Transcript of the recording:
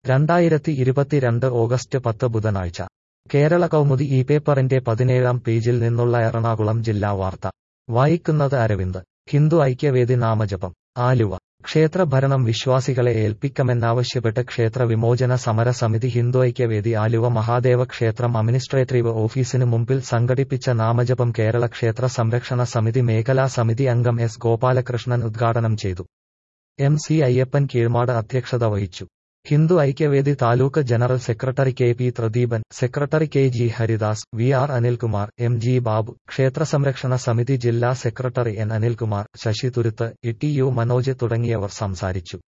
രണ്ടായിരത്തി ഇരുപത്തിരണ്ട് ഓഗസ്റ്റ് പത്ത് ബുധനാഴ്ച കേരള കൗമുദി ഈ പേപ്പറിന്റെ പതിനേഴാം പേജിൽ നിന്നുള്ള എറണാകുളം ജില്ലാ വാർത്ത വായിക്കുന്നത് അരവിന്ദ് ഹിന്ദു ഐക്യവേദി നാമജപം ആലുവ ക്ഷേത്ര ഭരണം വിശ്വാസികളെ ഏൽപ്പിക്കമെന്നാവശ്യപ്പെട്ട് ക്ഷേത്ര വിമോചന സമര സമിതി ഹിന്ദു ഐക്യവേദി ആലുവ മഹാദേവ ക്ഷേത്രം അഡ്മിനിസ്ട്രേറ്റീവ് ഓഫീസിനു മുമ്പിൽ സംഘടിപ്പിച്ച നാമജപം കേരള ക്ഷേത്ര സംരക്ഷണ സമിതി മേഖലാ സമിതി അംഗം എസ് ഗോപാലകൃഷ്ണൻ ഉദ്ഘാടനം ചെയ്തു എം സി അയ്യപ്പൻ കീഴ്മാട് അധ്യക്ഷത വഹിച്ചു Hindu Aikyavedi taluk general secretary K P Pradeepan secretary K G Haridas V R Anilkumar M G Babu Kshetra Samrakshana Samiti ജില്ലാ secretary N Anilkumar Sasi Thuruthu E T U Manoj തുടങ്ങിയവർ സംസാരിച്ചു